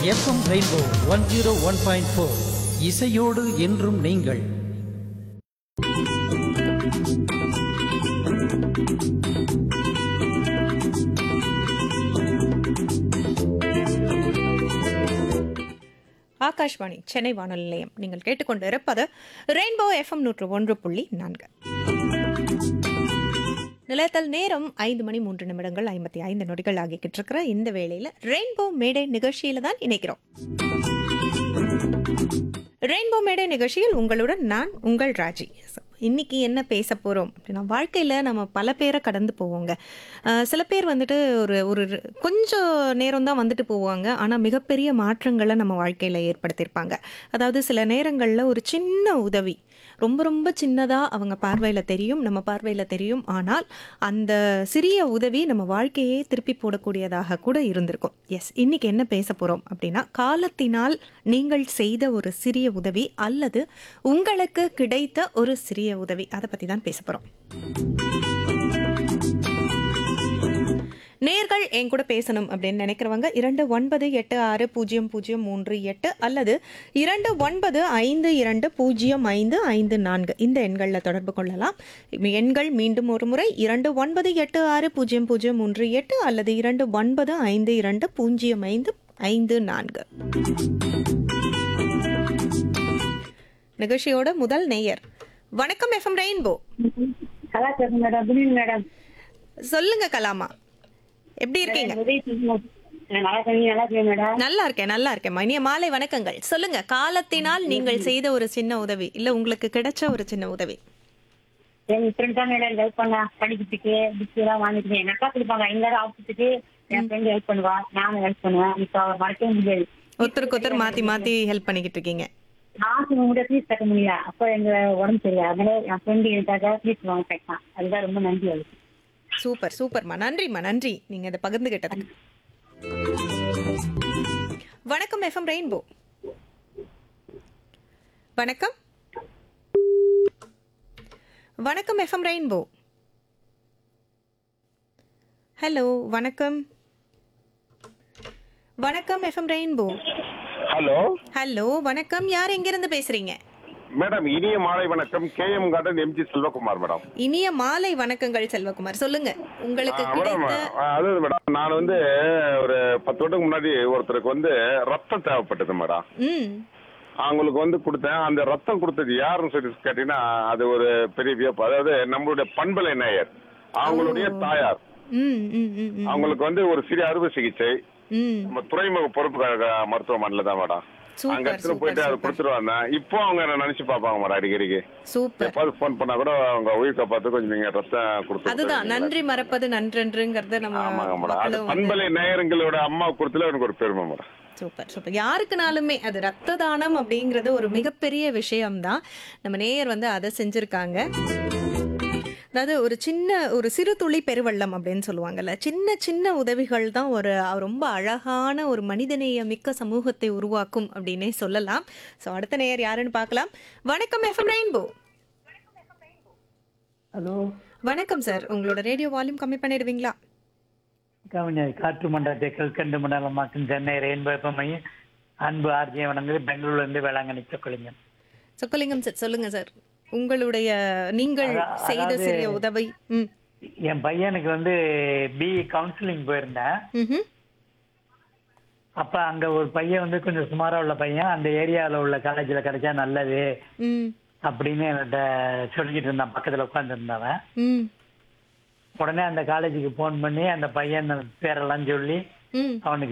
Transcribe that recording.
FM rainbow one zero one point four இசையோடு என்றும் நீங்கள் ஆகாஷ்வாணி சென்னை வானொலி நிலையம் நீங்கள் கேட்டுக்கொண்டு இருப்பது ரெயின்போ எஃப்எம் நூற்று ஒன்று புள்ளி நான்கு நிலையத்தில் நேரம் ஐந்து மணி மூன்று நிமிடங்கள் ஐம்பத்தி ஐந்து நொடிகள் ஆகிக்கிட்டு இருக்கிற இந்த வேளையில் ரெயின்போ மேடை நிகழ்ச்சியில தான் இணைக்கிறோம் ரெயின்போ மேடை நிகழ்ச்சியில் உங்களுடன் நான் உங்கள் ராஜி So, இன்னைக்கு என்ன பேச போகிறோம் அப்படின்னா வாழ்க்கையில் நம்ம பல பேரை கடந்து போவோங்க அஹ், சில பேர் வந்துட்டு ஒரு ஒரு கொஞ்சம் நேரம் தான் வந்துட்டு போவாங்க ஆனால் மிகப்பெரிய மாற்றங்களை நம்ம வாழ்க்கையில் ஏற்படுத்தியிருப்பாங்க அதாவது சில நேரங்களில் ஒரு சின்ன உதவி ரொம்ப ரொம்ப சின்னதாக அவங்க பார்வையில் தெரியும் நம்ம பார்வையில் தெரியும் ஆனால் அந்த சிறிய உதவி நம்ம வாழ்க்கையே திருப்பி போடக்கூடியதாக கூட இருந்திருக்கும் எஸ் இன்னைக்கு என்ன பேச போகிறோம் அப்படின்னா காலத்தினால் நீங்கள் செய்த ஒரு சிறிய உதவி அல்லது உங்களுக்கு கிடைத்த ஒரு சிறிய உதவி அதை பற்றி தான் பேச போகிறோம் நேர்கள் என் கூட பேசணும் அப்படின்னு நினைக்கிறவங்க இரண்டு ஒன்பது எட்டு ஆறு பூஜ்ஜியம் பூஜ்ஜியம் மூன்று எட்டு அல்லது இரண்டு ஒன்பது ஐந்து இரண்டு பூஜ்ஜியம் ஐந்து ஐந்து நான்கு இந்த எண்களில் தொடர்பு கொள்ளலாம் எண்கள் மீண்டும் ஒரு முறை இரண்டு ஒன்பது எட்டு ஆறு பூஜ்ஜியம் பூஜ்ஜியம் மூன்று எட்டு அல்லது இரண்டு ஒன்பது ஐந்து இரண்டு பூஜ்ஜியம் ஐந்து ஐந்து நான்கு நிகழ்ச்சியோட முதல் நேயர் வணக்கம் எஃப்எம் ரெயின்போ நல்லா பேசுங்க மேடம் குட் ஈவினிங் மேடம் சொல்லுங்க கலாமா எப்படி இருக்கீங்க உதவி செய்யணும். நான் நல்லா இருக்கீங்க நல்லா இருக்கேன் மேடம் நல்லா இருக்கேன் நல்லா இருக்கேன் இனிய மாலை வணக்கங்கள் சொல்லுங்க காலத்தினால் நீங்கள் செய்த ஒரு சின்ன உதவி இல்ல உங்களுக்கு கிடைச்ச ஒரு சின்ன உதவி என் ஃப்ரெண்ட் தான் மேடம் ஹெல்ப் பண்ணா படிக்கிறதுக்கு புக்ஸ் எல்லாம் வாங்கிட்டு எங்க அக்கா கொடுப்பாங்க ஐந்தாயிரம் ஆஃபீஸுக்கு என் ஃப்ரெண்ட் ஹெல்ப் பண்ணுவா நானும் ஹெல்ப் பண்ணுவேன் இப்போ அவர் மறக்கவே முடியாது ஒருத்தருக்கு ஒருத்தர் மாத்தி மாத்தி ஹெல்ப் பண்ணிக்கிட்டு இருக்கீங்க காசு முடியாது ஃபீஸ் கட்ட முடியல அப்போ எங்க உடம்பு சரியா அதனால என் ஃப்ரெண்டு எனக்காக ஃபீஸ் வாங்க கேட்டான் அதுதான் ரொம்ப நன்றி அவருக்கு சூப்பர் சூப்பர்மா நன்றிம்மா நன்றி நீங்க இதை பகிர்ந்துகிட்டதுக்கு வணக்கம் எஃப்எம் ரெயின்போ வணக்கம் வணக்கம் எஃப்எம் ரெயின்போ ஹலோ வணக்கம் வணக்கம் எஃப்எம் ரெயின்போ ஹலோ ஹலோ வணக்கம் யார் எங்கிருந்து பேசுறீங்க மேடம் இனிய மாலை வணக்கம் K M garden MG Selvakumar madam இனிய மாலை வணக்கங்கள் செல்வகுமார் சொல்லுங்க உங்களுக்கு ஆ, மேடம் கிடைத்த ஆ, அதாவது மேடம் நான் வந்து ஒரு பத்து வருடத்துக்கு முன்னாடி ஒருத்தருக்கு வந்து ரத்தம் தேவைப்பட்டது மேடம் ம் அவங்களுக்கு வந்து கொடுத்தேன் அந்த ரத்தம் கொடுத்தது யாருன்னு சொல்லி கேட்டீங்கன்னா அது ஒரு பெரிய வியப்பு அதாவது நம்மளுடைய பண்பலை நேயர் அவங்களுடைய தாயார் ம் ம் ம் ம் அவங்களுக்கு வந்து ஒரு சிறிய அறுவை சிகிச்சை ம் நம்ம துறைமுக பொறுப்பு க- மருத்துவமனையில தான் மேடம் சூப்பர், அங்க எடுத்துட்டு சூப்பர், போயிட்டு அதை சூப்பர். கொடுத்துட்டு வந்தேன் இப்போ அவங்க என்ன நினைச்சு பார்ப்பாங்க மேடம் அடிக்கடிக்கு சூப்பர் எப்பாவது ஃபோன் பண்ணா கூட அவங்க உயிர் காப்பாத்து கொஞ்சம் நீங்க ரத்தம் கொடுத்து அதுதான் நன்றி மறப்பது நன்றென்றுங்கிறத நம்ம ஆமாங்க மேடம் அது மக்களும் வந்து- பண்பலை நேயங்களோட அம்மா கொடுத்துல எனக்கு ஒரு பெருமை மேடம் சூப்பர் சூப்பர் யாருக்குனாலுமே அது ரத்த தானம் அப்படிங்கிறது ஒரு மிகப்பெரிய விஷயம்தான் நம்ம நேயர் வந்து அதை செஞ்சிருக்காங்க அதாவது ஒரு சின்ன ஒரு சிறு துளி பெருவெள்ளம் அப்படின்னு சொல்லுவாங்கல்ல சின்ன சின்ன உதவிகள் தான் ஒரு ரொம்ப அழகான ஒரு மனிதநேய மிக்க சமூகத்தை உருவாக்கும் அப்படின்னே சொல்லலாம் ஸோ அடுத்த நேயர் யாருன்னு பார்க்கலாம் வணக்கம் எஃப்எம் ரெயின்போ ஹலோ வணக்கம் சார் உங்களோட ரேடியோ வால்யூம் கம்மி பண்ணிடுவீங்களா கவிஞர் காற்று மண்டலத்தை கல்கண்டு மண்டலமாக்கும் சென்னை ரெயின்போ மையம் அன்பு ஆர்ஜிய வணங்குது பெங்களூர்ல இருந்து வேளாங்கண்ணி சொக்கலிங்கம் சொக்கலிங்கம் சார் சொல்லுங்க சார் உங்களுடைய நீங்கள் அதா- செய்த அதாவது- சிறிய உதவி ம் என் பையனுக்கு வந்து பிஇ கவுன்சிலிங் போயிருந்தேன் ம்ஹும். அப்ப அங்க ஒரு பையன் வந்து கொஞ்சம் சுமாரா உள்ள பையன் அந்த ஏரியால உள்ள காலேஜ்ல கிடைச்சா நல்லது ம் அப்படின்னு என்கிட்ட சொல்லிக்கிட்டு இருந்தான் பக்கத்துல உட்கார்ந்து இருந்தவன் ம் உடனே அந்த காலேஜுக்கு போன் பண்ணி அந்த பையன் பேரெல்லாம் சொல்லி ம் அவனுக்கு